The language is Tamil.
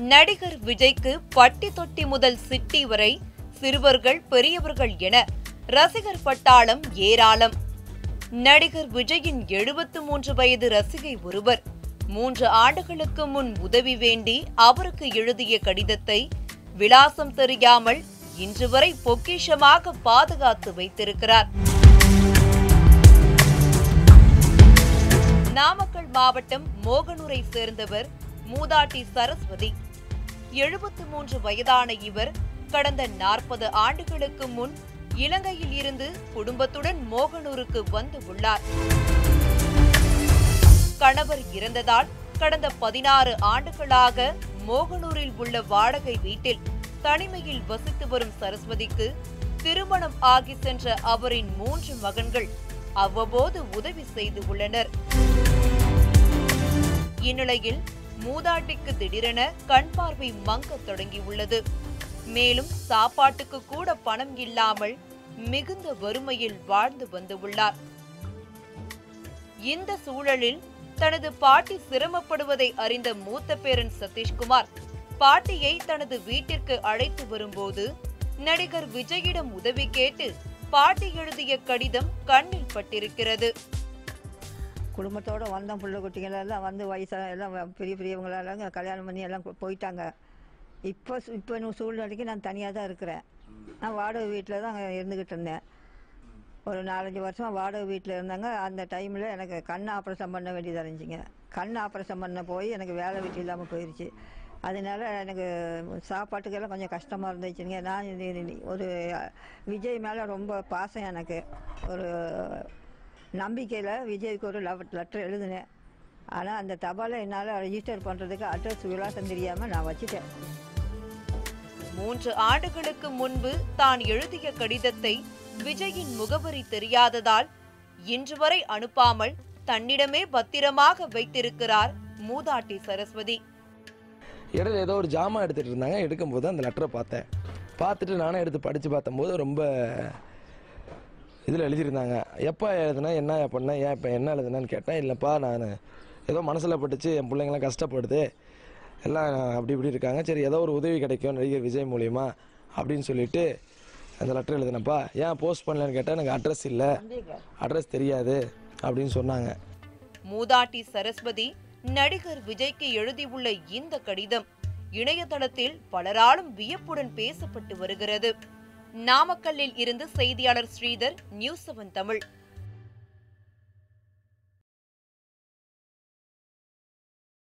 நடிகர் விஜய்க்கு பட்டி தொட்டி முதல் சிட்டி வரை சிறுவர்கள் பெரியவர்கள் என ரசிகர் பட்டாளம் ஏராளம் நடிகர் விஜயின் எழுபத்து மூன்று வயது ரசிகை ஒருவர் மூன்று ஆண்டுகளுக்கு முன் உதவி வேண்டி அவருக்கு எழுதிய கடிதத்தை விலாசம் தெரியாமல் இன்று வரை பொக்கிஷமாக பாதுகாத்து வைத்திருக்கிறார் நாமக்கல் மாவட்டம் மோகனூரை சேர்ந்தவர் மூதாட்டி சரஸ்வதி எழுபத்து மூன்று வயதான இவர் கடந்த நாற்பது ஆண்டுகளுக்கு முன் இலங்கையில் இருந்து குடும்பத்துடன் மோகனூருக்கு வந்து உள்ளார் கணவர் இறந்ததால் கடந்த பதினாறு ஆண்டுகளாக மோகனூரில் உள்ள வாடகை வீட்டில் தனிமையில் வசித்து வரும் சரஸ்வதிக்கு திருமணம் ஆகி சென்ற அவரின் மூன்று மகன்கள் அவ்வப்போது உதவி செய்து உள்ளனர் இந்நிலையில் மூதாட்டிக்கு திடீரென கண் பார்வை மங்கத் தொடங்கியுள்ளது மேலும் சாப்பாட்டுக்கு கூட பணம் இல்லாமல் மிகுந்த வறுமையில் வாழ்ந்து வந்துள்ளார் இந்த சூழலில் தனது பாட்டி சிரமப்படுவதை அறிந்த மூத்த பேரன் சதீஷ்குமார் பாட்டியை தனது வீட்டிற்கு அழைத்து வரும்போது நடிகர் விஜயிடம் உதவி கேட்டு பாட்டி எழுதிய கடிதம் கண்ணில் பட்டிருக்கிறது குடும்பத்தோடு வந்தோம் பிள்ளை குட்டிகள் எல்லாம் வந்து வயசாக எல்லாம் வ- பெரிய பெரியவங்களெல்லாம் இங்க கல்யாணம் பண்ணி எல்லாம் போ- போயிட்டாங்க இப்போ சு- இப்போ இன்னும் சூழ்நிலைக்கு நான் தனியாக தான் இருக்கிறேன் நான் வாடகை வீட்டில் தான் அங்கே இருந்துக்கிட்டு இருந்தேன் ஒரு நாலஞ்சு வருஷம் வாடகை வீட்டில் இருந்தாங்க அந்த டைமில் எனக்கு கண் ஆப்ரேஷன் பண்ண வேண்டியதாக இருந்துச்சுங்க கண் ஆப்ரேஷன் பண்ண போய் எனக்கு வேலை வெட்டி இல்லாமல் போயிடுச்சு அதனால எனக்கு சாப்பாட்டுக்கெல்லாம் கொஞ்சம் கஷ்டமாக இருந்துச்சுங்க நான் இது- இது- ஒரு விஜய் மேலே ரொம்ப பாசம் எனக்கு ஒரு நம்பிக்கையில் விஜய்க்கு ஒரு லெட்டர் எழுதினேன் ஆனால் அந்த தபாலை என்னால் ரெஜிஸ்டர் பண்ணுறதுக்கு அட்ரஸ் விலாசம் தெரியாமல் நான் வச்சுட்டேன் மூன்று ஆண்டுகளுக்கு முன்பு தான் எழுதிய கடிதத்தை விஜயின் முகவரி தெரியாததால் இன்று வரை அனுப்பாமல் தன்னிடமே பத்திரமாக வைத்திருக்கிறார் மூதாட்டி சரஸ்வதி இடையில ஏதோ ஒரு ஜாமான் எடுத்துகிட்டு இருந்தாங்க எடுக்கும்போது அந்த லெட்டரை பார்த்தேன் பார்த்துட்டு நானே எடுத்து படித்து பார்த்தம்போது ரொம்ப இதில் எழுதியிருந்தாங்க எப்போ எழுதுனா என்ன பண்ண ஏன் இப்போ என்ன எழுதுனான்னு கேட்டேன் இல்லைப்பா நான் ஏதோ மனசில் பட்டுச்சு என் பிள்ளைங்களாம் கஷ்டப்படுது எல்லாம் அப்படி இப்படி இருக்காங்க சரி ஏதோ ஒரு உதவி கிடைக்கும் நடிகர் விஜய் மூலியமா அப்படின்னு சொல்லிட்டு அந்த லெட்டர் எழுதினப்பா ஏன் போஸ்ட் பண்ணலன்னு கேட்டால் எனக்கு அட்ரஸ் இல்லை அட்ரஸ் தெரியாது அப்படின்னு சொன்னாங்க மூதாட்டி சரஸ்வதி நடிகர் விஜய்க்கு எழுதியுள்ள இந்த கடிதம் இணையதளத்தில் பலராலும் வியப்புடன் பேசப்பட்டு வருகிறது நாமக்கல்லில் இருந்து செய்தியாளர் ஸ்ரீதர் நியூஸ் செவன் தமிழ்